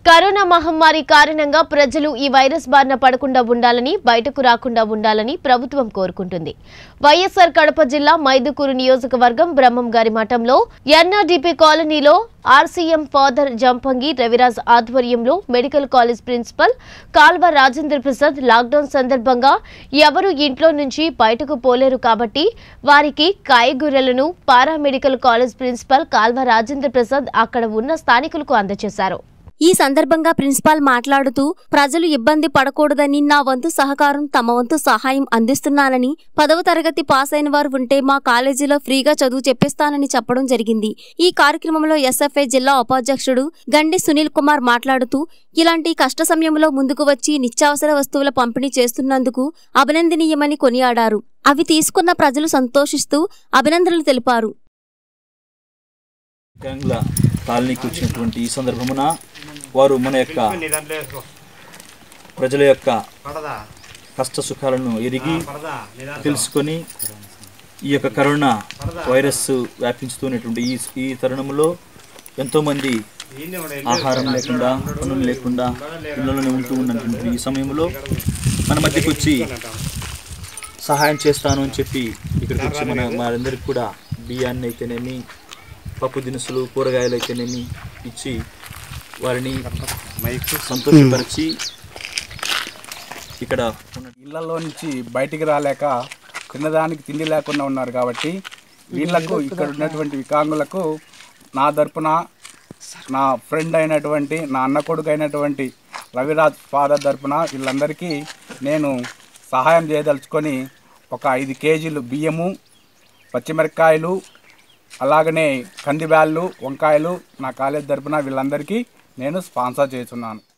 corona మహమ్మారి కారణంగా ప్రజలు ఈ వైరస్ బారిన పడకుండా ఉండాలని బయటకు రాకుండా ఉండాలని ప్రభుత్వం కోరుకుంటుంది వైఎస్ఆర్ కడప జిల్లా మైదుకూరు నియోజకవర్గం బ్రహ్మం గారి మఠంలో ఎన్ఆర్డీపీ కాలనీలో ఆర్సీఎం ఫాదర్ జంపంగి రవిరాజ్ ఆధ్వర్యంలో medical college principal Kalva Rajendra Prasad lockdown సందర్భంగా ఎవరు ఇంట్లో నుంచి బయటకు పోలేరు కాబట్టి వారికి కాయగూరలను paramedical college principal Kalva Rajendra Prasad అక్కడ ఉన్న స్థానికులకు అందజేశారు ఈ సందర్భంగా ప్రిన్సిపాల్ మాట్లాడుతూ ప్రజలు ఇబ్బంది పడకూడదని నా వంతు సహకారం తమ వంతు సహాయం అందిస్తున్నానని పదవ తరగతి పాస్ అయిన వారు ఉంటే మా కాలేజీలో ఫ్రీగా చదువు చెప్పిస్తానని చెప్పడం జరిగింది ఈ కార్యక్రమంలో ఎస్ఎఫ్ఐ జిల్లా ఉపాధ్యక్షుడు గండి సునీల్ కుమార్ మాట్లాడుతూ ఇలాంటి కష్ట సమయంలో ముందుకు వచ్చి నిత్యావసర వస్తువుల పంపిణీ చేస్తున్నందుకు అభినందనీయమని కొనియాడారు అవి తీసుకున్న ప్రజలు సంతోషిస్తూ అభినందనలు తెలిపారు గ్యాంగ్ల కాలనీకి వచ్చినటువంటి ఈ సందర్భమున వారు మన యొక్క ప్రజల యొక్క కష్ట సుఖాలను ఎరిగి తెలుసుకొని ఈ యొక్క కరోనా వైరస్ వ్యాపించుతున్నటువంటి ఈ ఈ తరుణంలో ఎంతోమంది ఆహారం లేకుండా పనులు లేకుండా ఇళ్ళలోనే ఉంటూ ఉన్నటువంటి ఈ సమయంలో మన మధ్యకి వచ్చి సహాయం చేస్తాను అని చెప్పి ఇక్కడికి వచ్చి మన మనందరికి కూడా బియ్యాన్ని అయితేనేమి పప్పు దినుసులు కూరగాయలు అయితేనేమి ఇచ్చి వారిని సంతోషపరిచి ఇక్కడ ఉన్న ఇళ్లలో నుంచి బయటికి రాలేక తినడానికి తిండి లేకుండా ఉన్నారు కాబట్టి వీళ్ళకు ఇక్కడ ఉన్నటువంటి వికలాంగులకు నా తరపున నా ఫ్రెండ్ అయినటువంటి నా అన్న కొడుకు అయినటువంటి రవిరాజ్ ఫాదర్ తరపున వీళ్ళందరికీ నేను సహాయం చేయదలుచుకొని ఒక ఐదు కేజీలు బియ్యము పచ్చిమిరపకాయలు అలాగనే కందిబ్యాళ్ళు వంకాయలు నా కాలేజ్ తరపున వీళ్ళందరికీ నేను స్పాన్సర్ చేస్తున్నాను